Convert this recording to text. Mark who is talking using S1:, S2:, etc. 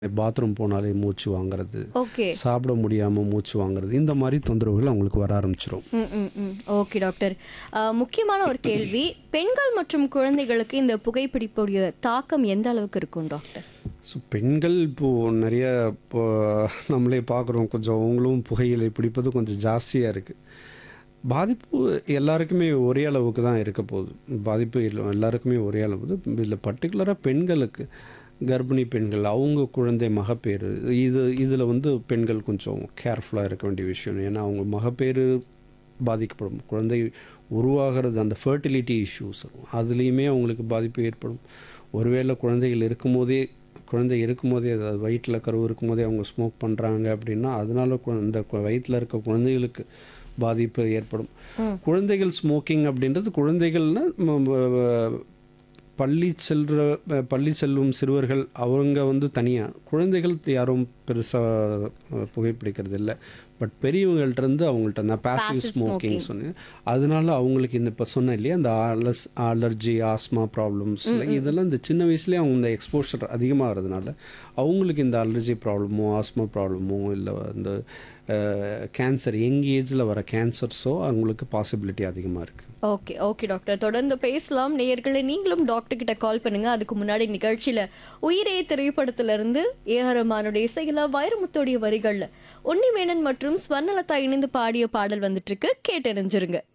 S1: Bathroom போனாலே மூச்சு வாங்குறது
S2: ஓகே
S1: சாப்பிட முடியாமல் மூச்சு வாங்குறது இந்த மாதிரி தொந்தரவுகள் அவங்களுக்கு வர ஆரம்பிச்சிரும்
S2: ம் ம் ம் ஓகே டாக்டர் அஹ், முக்கியமான ஒரு கேள்வி பெண்கள் மற்றும் குழந்தைகளுக்கு இந்த புகைப்பிடிப்புடைய தாக்கம் எந்த அளவுக்கு இருக்கும் டாக்டர்
S1: ஸோ பெண்கள் இப்போது நிறைய இப்போ நம்மளே பார்க்குறோம் கொஞ்சம் அவங்களும் புகையிலை பிடிப்பது கொஞ்சம் ஜாஸ்தியாக இருக்குது பாதிப்பு எல்லாருக்குமே ஒரே அளவுக்கு தான் இருக்க போகுது பாதிப்பு இல்லை எல்லாருக்குமே ஒரே அளவு இதில் பர்டிகுலராக பெண்களுக்கு கர்ப்பிணி பெண்கள் அவங்க குழந்தை மகப்பேறு இது இதில் வந்து பெண்கள் கொஞ்சம் கேர்ஃபுல்லாக இருக்க வேண்டிய விஷயம் ஏன்னா அவங்க மகப்பேறு பாதிக்கப்படும் குழந்தை உருவாகிறது அந்த ஃபர்டிலிட்டி இஷ்யூஸ் அதுலேயுமே அவங்களுக்கு பாதிப்பு ஏற்படும் ஒருவேளை குழந்தைகள் இருக்கும்போதே குழந்தை இருக்கும்போதே அதாவது வயிற்றில் கரு இருக்கும்போதே அவங்க ஸ்மோக் பண்ணுறாங்க அப்படின்னா அதனால கு- இந்த வயிற்றில் இருக்க குழந்தைகளுக்கு பாதிப்பு ஏற்படும் குழந்தைகள் ஸ்மோக்கிங் அப்படின்றது குழந்தைகள்னா ம- ம- பள்ளி செல்ற பள்ளி செல்லும் சிறுவர்கள் அவங்க வந்து தனியாக குழந்தைகள் யாரும் பெருசாக புகைப்பிடிக்கிறது இல்லை பட் பெரியவங்கள்ட்ட இருந்து அவங்கள்ட்ட அந்த பாசிவ்
S2: Passive
S1: ஸ்மோக்கிங்
S2: smoking.
S1: சொன்னேன் அதனால அவங்களுக்கு இந்த இப்போ சொன்னேன் இல்லையா அந்த அலஸ் அலர்ஜி ஆஸ்மா ப்ராப்ளம்ஸ் இதெல்லாம் இந்த சின்ன வயசுலேயே அவங்க இந்த எக்ஸ்போஷர் அதிகமாகிறதுனால அவங்களுக்கு இந்த அலர்ஜி ப்ராப்ளமோ ஆஸ்மா ப்ராப்ளமோ இல்லை இந்த கேன்சர் யங் ஏஜில் வர கேன்சர்ஸோ அவங்களுக்கு பாசிபிலிட்டி அதிகமாக இருக்குது
S2: ஓகே ஓகே டாக்டர் தொடர்ந்து பேசலாம் நேயர்களே நீங்களும் டாக்டர் கிட்ட கால் பண்ணுங்க அதுக்கு முன்னாடி நிகழ்ச்சியில உயிரே திரைப்படத்துல இருந்து ஏஆரமானுடைய இசையில வைரமுத்தோடைய வரிகள்ல உன்னிவேணன் மற்றும் ஸ்வர்ணலதா இணைந்து பாடிய பாடல் வந்துட்டு இருக்கு கேட்டறிஞ்சிருங்க